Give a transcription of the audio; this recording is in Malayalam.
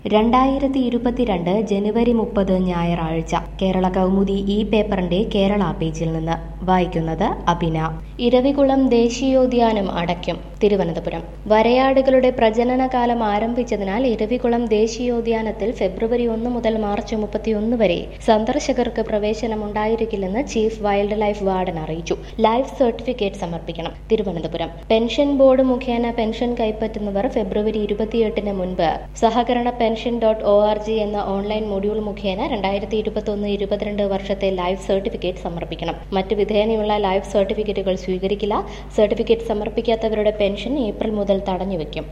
രണ്ടായിരത്തി ഇരുപത്തിരണ്ട് ജനുവരി മുപ്പത് ഞായറാഴ്ച കേരള കൗമുദി ഈ പേപ്പറിന്റെ കേരള പേജിൽ നിന്ന് വായിക്കുന്നത് അഭിന ഇരവികുളം ദേശീയോദ്യാനം അടയ്ക്കും തിരുവനന്തപുരം വരയാടുകളുടെ പ്രജനനകാലം ആരംഭിച്ചതിനാൽ ഇരവികുളം ദേശീയോദ്യാനത്തിൽ ഫെബ്രുവരി ഒന്ന് മുതൽ മാർച്ച് മുപ്പത്തിയൊന്ന് വരെ സന്ദർശകർക്ക് പ്രവേശനം ഉണ്ടായിരിക്കില്ലെന്ന് ചീഫ് വൈൽഡ് ലൈഫ് വാർഡൻ അറിയിച്ചു ലൈഫ് സർട്ടിഫിക്കറ്റ് സമർപ്പിക്കണം തിരുവനന്തപുരം പെൻഷൻ ബോർഡ് മുഖേന പെൻഷൻ കൈപ്പറ്റുന്നവർ ഫെബ്രുവരി ഇരുപത്തിയെട്ടിന് മുൻപ് സഹകരണ pension dot O R G എന്ന ഓൺലൈൻ മൊഡ്യൂൾ മുഖേന രണ്ടായിരത്തി ഇരുപത്തൊന്ന് ഇരുപത്തിരണ്ട് വർഷത്തെ ലൈഫ് സർട്ടിഫിക്കറ്റ് സമർപ്പിക്കണം മറ്റ് വിധേനയുള്ള ലൈഫ് സർട്ടിഫിക്കറ്റുകൾ സ്വീകരിക്കില്ല സർട്ടിഫിക്കറ്റ് സമർപ്പിക്കാത്തവരുടെ പെൻഷൻ ഏപ്രിൽ മുതൽ തടഞ്ഞുവെക്കും